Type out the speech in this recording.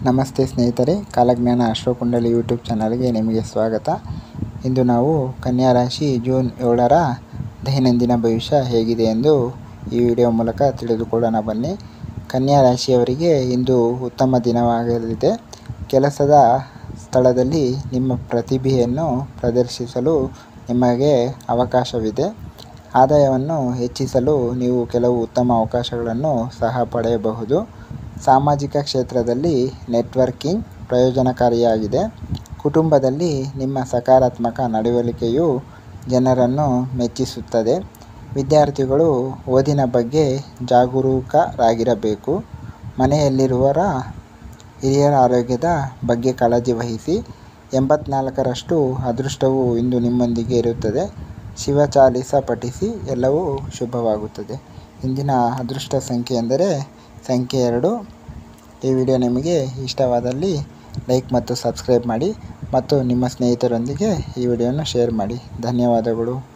ನಮಸ್ತೆ ಸ್ನೇಹಿತರೆ ಕಾಲಜ್ಞಾನ ಅಶ್ವಕುಂಡಲಿ ಯೂಟ್ಯೂಬ್ ಚಾನಲ್ಗೆ ನಿಮಗೆ ಸ್ವಾಗತ ಇಂದು ನಾವು ಕನ್ಯಾ ರಾಶಿ ಜೂನ್ ಏಳರ ದೈನಂದಿನ ಭವಿಷ್ಯ ಹೇಗಿದೆ ಎಂದು ಈ ವಿಡಿಯೋ ಮೂಲಕ ತಿಳಿದುಕೊಳ್ಳೋಣ ಬನ್ನಿ ಕನ್ಯಾ ರಾಶಿಯವರಿಗೆ ಇಂದು ಉತ್ತಮ ದಿನವಾಗಲಿದೆ ಕೆಲಸದ ಸ್ಥಳದಲ್ಲಿ ನಿಮ್ಮ ಪ್ರತಿಭೆಯನ್ನು ಪ್ರದರ್ಶಿಸಲು ನಿಮಗೆ ಅವಕಾಶವಿದೆ ಆದಾಯವನ್ನು ಹೆಚ್ಚಿಸಲು ನೀವು ಕೆಲವು ಉತ್ತಮ ಅವಕಾಶಗಳನ್ನು ಸಹ ಪಡೆಯಬಹುದು ಸಾಮಾಜಿಕ ಕ್ಷೇತ್ರದಲ್ಲಿ ನೆಟ್ವರ್ಕಿಂಗ್ ಪ್ರಯೋಜನಕಾರಿಯಾಗಿದೆ ಕುಟುಂಬದಲ್ಲಿ ನಿಮ್ಮ ಸಕಾರಾತ್ಮಕ ನಡವಳಿಕೆಯು ಜನರನ್ನು ಮೆಚ್ಚಿಸುತ್ತದೆ ವಿದ್ಯಾರ್ಥಿಗಳು ಓದಿನ ಬಗ್ಗೆ ಜಾಗರೂಕರಾಗಿರಬೇಕು ಮನೆಯಲ್ಲಿರುವರ ಹಿರಿಯರ ಆರೋಗ್ಯದ ಬಗ್ಗೆ ಕಾಳಜಿ ವಹಿಸಿ ಎಂಬತ್ನಾಲ್ಕರಷ್ಟು ಅದೃಷ್ಟವು ಇಂದು ನಿಮ್ಮೊಂದಿಗೆ ಇರುತ್ತದೆ ಶಿವಚಾಲಿಸ ಪಠಿಸಿ ಎಲ್ಲವೂ ಶುಭವಾಗುತ್ತದೆ ಇಂದಿನ ಅದೃಷ್ಟ ಸಂಖ್ಯೆ ಎಂದರೆ ಸಂಖ್ಯೆ ಎರಡು ಈ ವಿಡಿಯೋ ನಿಮಗೆ ಇಷ್ಟವಾದಲ್ಲಿ ಲೈಕ್ ಮತ್ತು ಸಬ್ಸ್ಕ್ರೈಬ್ ಮಾಡಿ ಮತ್ತು ನಿಮ್ಮ ಸ್ನೇಹಿತರೊಂದಿಗೆ ಈ ವಿಡಿಯೋನ ಶೇರ್ ಮಾಡಿ ಧನ್ಯವಾದಗಳು